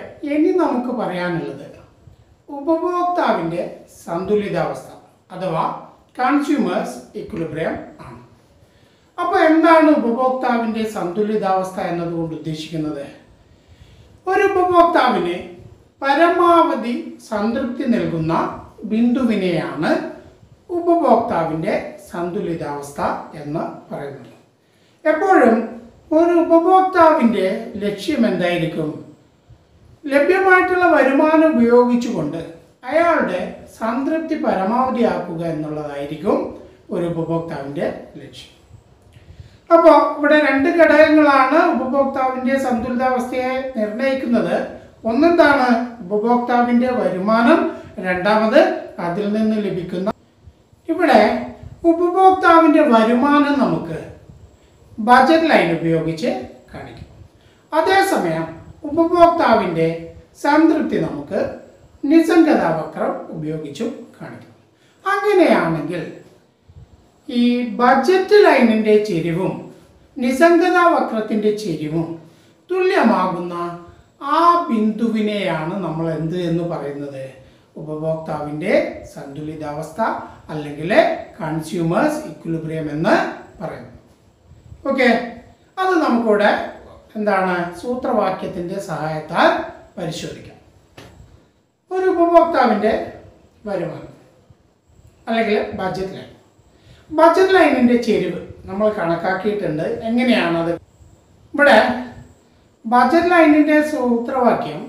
ഇനി നമുക്ക് പറയാനുള്ളത് ഉപഭോക്താവിൻ്റെ സന്തുലിതാവസ്ഥ അഥവാ കൺസ്യൂമേഴ്സ് ഇക്വിലിബ്രിയം ആണ് അപ്പോൾ എന്താണ് ഉപഭോക്താവിൻ്റെ സന്തുലിതാവസ്ഥ എന്നതുകൊണ്ട് ഉദ്ദേശിക്കുന്നത് ഒരു ഉപഭോക്താവിന് പരമാവധി സംതൃപ്തി നൽകുന്ന ബിന്ദുവിനെയാണ് ഉപഭോക്താവിൻ്റെ സന്തുലിതാവസ്ഥ എന്ന് പറയുന്നത് എപ്പോഴും ഒരു ഉപഭോക്താവിൻ്റെ ലക്ഷ്യം എന്തായിരിക്കും ലഭ്യമായിട്ടുള്ള വരുമാനം ഉപയോഗിച്ചുകൊണ്ട് അയാളുടെ സംതൃപ്തി പരമാവധിയാക്കുക എന്നുള്ളതായിരിക്കും ഒരു ഉപഭോക്താവിൻ്റെ ലക്ഷ്യം അപ്പോൾ ഇവിടെ രണ്ട് ഘടകങ്ങളാണ് ഉപഭോക്താവിൻ്റെ സന്തുലിതാവസ്ഥയെ നിർണ്ണയിക്കുന്നത് ഒന്നെന്താണ് ഉപഭോക്താവിൻ്റെ വരുമാനം രണ്ടാമത് അതിൽ നിന്ന് ലഭിക്കുന്ന ഇവിടെ ഉപഭോക്താവിൻ്റെ വരുമാനം നമുക്ക് ബജറ്റ് ലൈൻ ഉപയോഗിച്ച് കാണിക്കും അതേസമയം ഉപഭോക്താവിൻ്റെ സംതൃപ്തി നമുക്ക് നിസ്സംഗത വക്രം ഉപയോഗിച്ചും കാണിക്കും അങ്ങനെയാണെങ്കിൽ ഈ ബജറ്റ് ലൈനിൻ്റെ ചെരിവും നിസ്സംഗത വക്രത്തിൻ്റെ ചെരിവും തുല്യമാകുന്ന ആ ബിന്ദുവിനെയാണ് നമ്മൾ എന്ത് എന്ന് പറയുന്നത് ഉപഭോക്താവിൻ്റെ സന്തുലിതാവസ്ഥ അല്ലെങ്കിൽ കൺസ്യൂമേഴ്സ് ഇക്വിലിബ്രിയം എന്ന് പറയുന്നു ഓക്കെ അത് നമുക്കിവിടെ എന്താണ് സൂത്രവാക്യത്തിൻ്റെ സഹായത്താൽ പരിശോധിക്കാം ഒരു ഉപഭോക്താവിൻ്റെ വരുമാനം അല്ലെങ്കിൽ ബഡ്ജറ്റ് ലൈൻ ബഡ്ജറ്റ് ലൈനിൻ്റെ ചെരിവ് നമ്മൾ കണക്കാക്കിയിട്ടുണ്ട് എങ്ങനെയാണത് ഇവിടെ ബഡ്ജറ്റ് ലൈനിൻ്റെ സൂത്രവാക്യം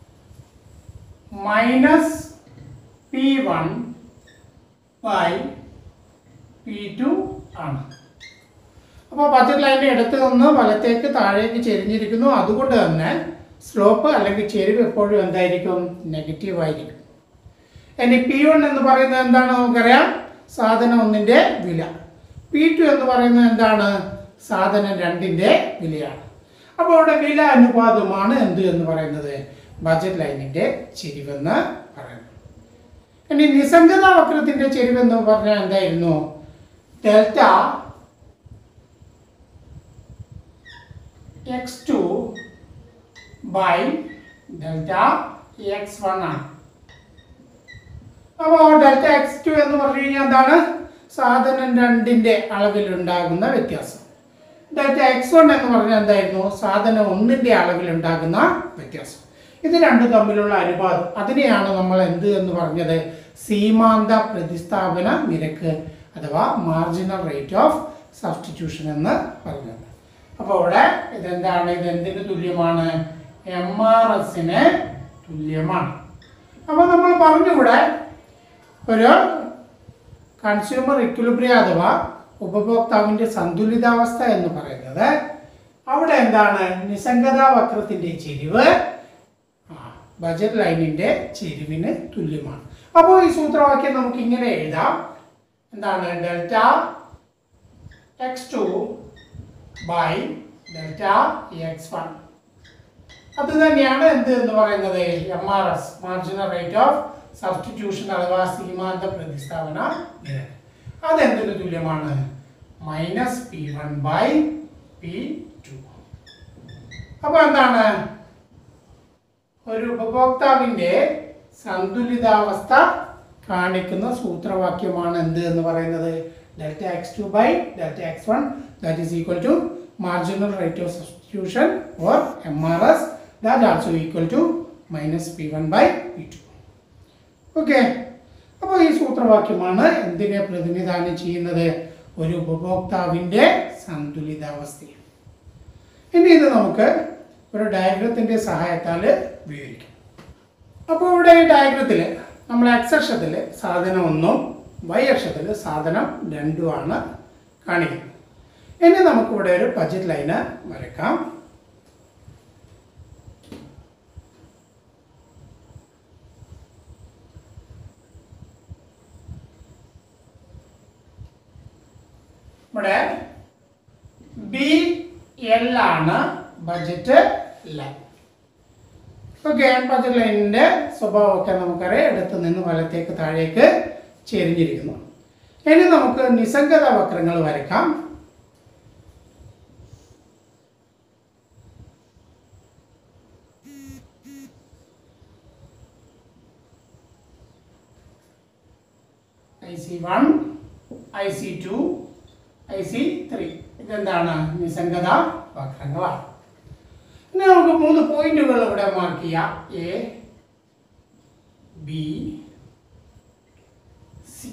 minus P one by P two ആണ് അപ്പോൾ ബഡ്ജറ്റ് ലൈനിൻ്റെ ഇടത്ത് നിന്ന് വലത്തേക്ക് താഴേക്ക് ചെരിഞ്ഞിരിക്കുന്നു അതുകൊണ്ട് തന്നെ സ്ലോപ്പ് അല്ലെങ്കിൽ ചെരിവ് എപ്പോഴും എന്തായിരിക്കും നെഗറ്റീവ് ആയിരിക്കും ഇനി പി വൺ എന്ന് പറയുന്നത് എന്താണ് നമുക്കറിയാം സാധനം ഒന്നിൻ്റെ വില പി ടു എന്ന് പറയുന്നത് എന്താണ് സാധനം രണ്ടിൻ്റെ വിലയാണ് അപ്പോൾ അവിടെ വില അനുപാതമാണ് എന്ത് എന്ന് പറയുന്നത് ബജറ്റ് ലൈനിൻ്റെ ചെരിവെന്ന് പറയുന്നത് ഇനി നിസ്സംഗത വക്രത്തിൻ്റെ ചെരിവെന്ന് പറഞ്ഞാൽ എന്തായിരുന്നു delta X two by delta X one ആണ് അപ്പോൾ ഡെൽറ്റ എക്സ് ടു എന്ന് പറഞ്ഞു കഴിഞ്ഞാൽ എന്താണ് സാധനം രണ്ടിൻ്റെ അളവിലുണ്ടാകുന്ന വ്യത്യാസം ഡെൽറ്റ എക്സ് വൺ എന്ന് പറഞ്ഞാൽ എന്തായിരുന്നു സാധനം ഒന്നിൻ്റെ അളവിലുണ്ടാകുന്ന വ്യത്യാസം ഇത് രണ്ടും തമ്മിലുള്ള അനുപാതം അതിനെയാണ് നമ്മൾ എന്ത് എന്ന് പറഞ്ഞത് സീമാന്ത പ്രതിസ്ഥാപന നിരക്ക് അഥവാ മാർജിനൽ റേറ്റ് ഓഫ് സബ്സ്റ്റിറ്റ്യൂഷൻ എന്ന് പറഞ്ഞത് അപ്പോൾ ഇവിടെ ഇതെന്താണ് ഇത് എന്തിന് തുല്യമാണ് എം ആർ എസിന് തുല്യമാണ് അപ്പോൾ നമ്മൾ പറഞ്ഞുകൂടെ ഒരു കൺസ്യൂമർ ഇക്വിലിബ്രിയ അഥവാ ഉപഭോക്താവിൻ്റെ സന്തുലിതാവസ്ഥ എന്ന് പറയുന്നത് അവിടെ എന്താണ് നിസ്സംഗത വക്രത്തിൻ്റെ ചെരിവ് ബജറ്റ് ലൈനിൻ്റെ ചെരിവിന് തുല്യമാണ് അപ്പോൾ ഈ സൂത്രവാക്യം നമുക്ക് ഇങ്ങനെ എഴുതാം എന്താണ് delta X two by delta X one അത് തന്നെയാണ് എന്ത് എന്ന് പറയുന്നത് M R S marginal rate of substitution അഥവാ സീമാന്ത പ്രതിസ്ഥാപന നിരക്ക് അതെന്തിന് തുല്യമാണ് minus P one by P two അപ്പോൾ എന്താണ് ഒരു ഉപഭോക്താവിൻ്റെ സന്തുലിതാവസ്ഥ കാണിക്കുന്ന സൂത്രവാക്യമാണ് എന്ത് എന്ന് പറയുന്നത് delta X two by delta X one that is equal to marginal rate of substitution or M R S that also equal to minus P one by P two okay അപ്പോൾ ഈ സൂത്രവാക്യമാണ് എന്തിനെ പ്രതിനിധാനം ചെയ്യുന്നത് ഒരു ഉപഭോക്താവിൻ്റെ സന്തുലിതാവസ്ഥയെ ഇനി ഇത് നമുക്ക് ഒരു ഡയഗ്രത്തിൻ്റെ സഹായത്താൽ വിവരിക്കാം അപ്പോൾ ഇവിടെ ഈ ഡയഗ്രത്തിൽ നമ്മൾ എക്സ് അക്ഷത്തിൽ സാധനം ഒന്നും വൈ അക്ഷത്തിൽ സാധനം രണ്ടുമാണ് കാണിക്കുന്നത് ഇനി നമുക്കിവിടെ ഒരു ബജറ്റ് ലൈന് വരയ്ക്കാം ഇവിടെ ബി എൽ ആണ് ബജറ്റ് ലൈൻ ഓക്കെ ബജറ്റ് ലൈനിൻ്റെ സ്വഭാവമൊക്കെ നമുക്കറിയാം ഇടത്ത് നിന്ന് വലത്തേക്ക് താഴേക്ക് ചെരിഞ്ഞിരിക്കുന്നു ഇനി നമുക്ക് നിസ്സംഗത വക്രങ്ങൾ വരയ്ക്കാം C one I C two I C three ഇതെന്താണ് നിസ്സംഗത വക്രങ്ങളാണ് ഇനി നമുക്ക് മൂന്ന് പോയിന്റുകൾ ഇവിടെ മാർക്ക് ചെയ്യാം എ ബി സി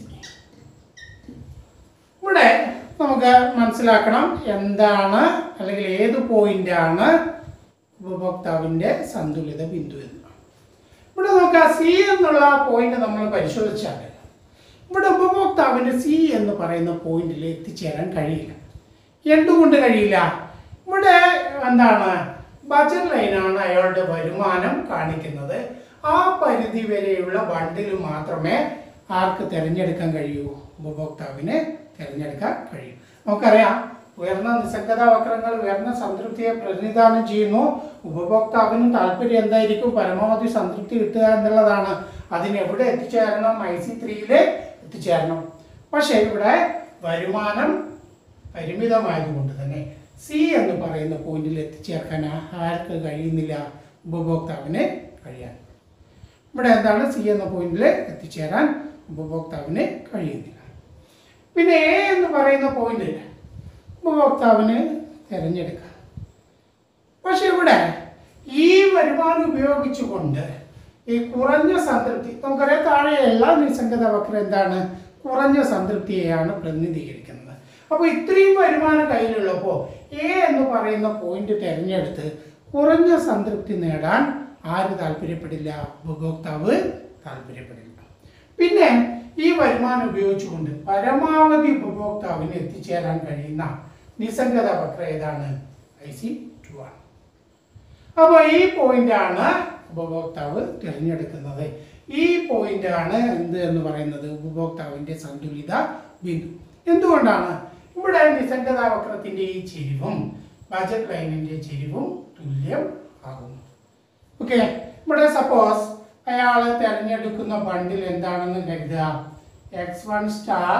ഇവിടെ നമുക്ക് മനസ്സിലാക്കണം എന്താണ് അല്ലെങ്കിൽ ഏത് പോയിന്റാണ് ഉപഭോക്താവിന്റെ സന്തുലിത ബിന്ദു എന്ന് ഇവിടെ നോക്കുക സി എന്നുള്ള പോയിന്റ് നമ്മൾ പരിശോധിച്ചാൽ ഇവിടെ ഉപഭോക്താവിന് സി എന്ന് പറയുന്ന പോയിന്റിൽ എത്തിച്ചേരാൻ കഴിയില്ല എന്തുകൊണ്ട് കഴിയില്ല ഇവിടെ എന്താണ് ബജറ്റ് ലൈനാണ് അയാളുടെ വരുമാനം കാണിക്കുന്നത് ആ പരിധി വരെയുള്ള ബണ്ടിൽ മാത്രമേ ആർക്ക് തിരഞ്ഞെടുക്കാൻ കഴിയൂ ഉപഭോക്താവിന് തിരഞ്ഞെടുക്കാൻ കഴിയും നമുക്കറിയാം ഉയർന്ന നിസ്സംഗത വക്രങ്ങൾ ഉയർന്ന സംതൃപ്തിയെ പ്രതിനിധാനം ചെയ്യുന്നു ഉപഭോക്താവിന് താല്പര്യം എന്തായിരിക്കും പരമാവധി സംതൃപ്തി കിട്ടുക എന്നുള്ളതാണ് അതിന് എവിടെ എത്തിച്ചേരണം ഐ സി ത്രീയിൽ എത്തിച്ചേരണം പക്ഷേ ഇവിടെ വരുമാനം പരിമിതമായതുകൊണ്ട് തന്നെ സി എന്ന് പറയുന്ന പോയിന്റിൽ എത്തിച്ചേർക്കാൻ ആർക്ക് കഴിയുന്നില്ല ഉപഭോക്താവിന് കഴിയാൻ ഇവിടെ എന്താണ് സി എന്ന പോയിന്റിൽ എത്തിച്ചേരാൻ ഉപഭോക്താവിന് കഴിയുന്നില്ല പിന്നെ എ എന്ന് പറയുന്ന പോയിന്റ് ഉപഭോക്താവിന് തിരഞ്ഞെടുക്കാം പക്ഷെ ഇവിടെ ഈ വരുമാനം ഉപയോഗിച്ചുകൊണ്ട് ഈ കുറഞ്ഞ സംതൃപ്തി നമുക്കറിയാം താഴെയുള്ള നിസ്സംഗത വക്രം എന്താണ് കുറഞ്ഞ സംതൃപ്തിയെയാണ് പ്രതിനിധീകരിക്കുന്നത് അപ്പോൾ ഇത്രയും വരുമാനം കയ്യിലുള്ളപ്പോൾ എ എന്ന് പറയുന്ന പോയിന്റ് തിരഞ്ഞെടുത്ത് കുറഞ്ഞ സംതൃപ്തി നേടാൻ ആര് താല്പര്യപ്പെടില്ല ഉപഭോക്താവ് താല്പര്യപ്പെടില്ല പിന്നെ ഈ വരുമാനം ഉപയോഗിച്ചുകൊണ്ട് പരമാവധി ഉപഭോക്താവിന് എത്തിച്ചേരാൻ കഴിയുന്ന നിസ്സംഗത വക്ര ഏതാണ് ഐ സി ടു ആണ് അപ്പോൾ ഈ പോയിന്റാണ് ഉപഭോക്താവ് തിരഞ്ഞെടുക്കുന്നത് ഈ പോയിന്റാണ് എന്ത് എന്ന് പറയുന്നത് ഉപഭോക്താവിന്റെ സന്തുലിത ബിന്ദു എന്തുകൊണ്ടാണ് ഇവിടെ നിസ്സംഗത വക്രത്തിന്റെ ഈ ചെരിവും ബജറ്റ് ലൈനിന്റെ ചെരിവും തുല്യം ആകുന്നു ഓക്കെ ഇവിടെ സപ്പോസ് അയാൾ തിരഞ്ഞെടുക്കുന്ന ബണ്ടിൽ എന്താണെന്ന് കരുതുക X one star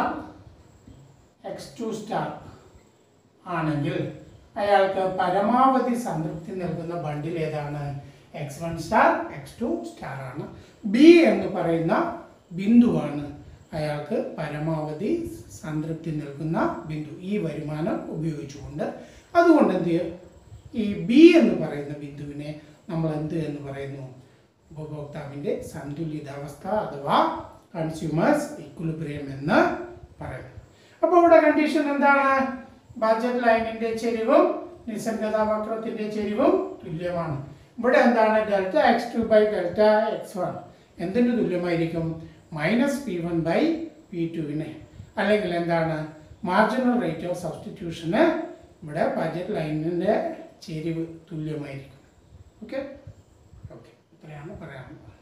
X two star ആണെങ്കിൽ അയാൾക്ക് പരമാവധി സംതൃപ്തി നൽകുന്ന ബണ്ടിൽ ഏതാണ് X one star X two star ആണ് ബി എന്ന് പറയുന്ന ബിന്ദുവാണ് അയാൾക്ക് പരമാവധി സംതൃപ്തി നൽകുന്ന ബിന്ദു ഈ വരുമാനം ഉപയോഗിച്ചുകൊണ്ട് അതുകൊണ്ട് എന്ത് ചെയ്യും ഈ ബി എന്ന് പറയുന്ന ബിന്ദുവിനെ നമ്മൾ എന്ത് എന്ന് പറയുന്നു ഉപഭോക്താവിൻ്റെ സന്തുലിതാവസ്ഥ അഥവാ കൺസ്യൂമേഴ്സ് ഇക്വിലിബ്രിയം എന്ന് പറയുന്നു അപ്പോൾ ഇവിടെ കണ്ടീഷൻ എന്താണ് ബഡ്ജറ്റ് ലൈനിന്റെ ചെരിവും നിസ്സംഗത വക്രത്തിന്റെ ചെരിവും തുല്യമാണ് ഇവിടെ എന്താണ് delta X two by delta X one എന്തിന് തുല്യമായിരിക്കും minus P one by P ടുവിന് അല്ലെങ്കിൽ എന്താണ് മാർജിനൽ റേറ്റ് ഓഫ് സബ്സ്റ്റിറ്റ്യൂഷന് ഇവിടെ ബഡ്ജറ്റ് ലൈനിൻ്റെ ചെരിവ് തുല്യമായിരിക്കും ഓക്കെ ഓക്കെ ഇത്രയാണ് പറയാനുള്ളത്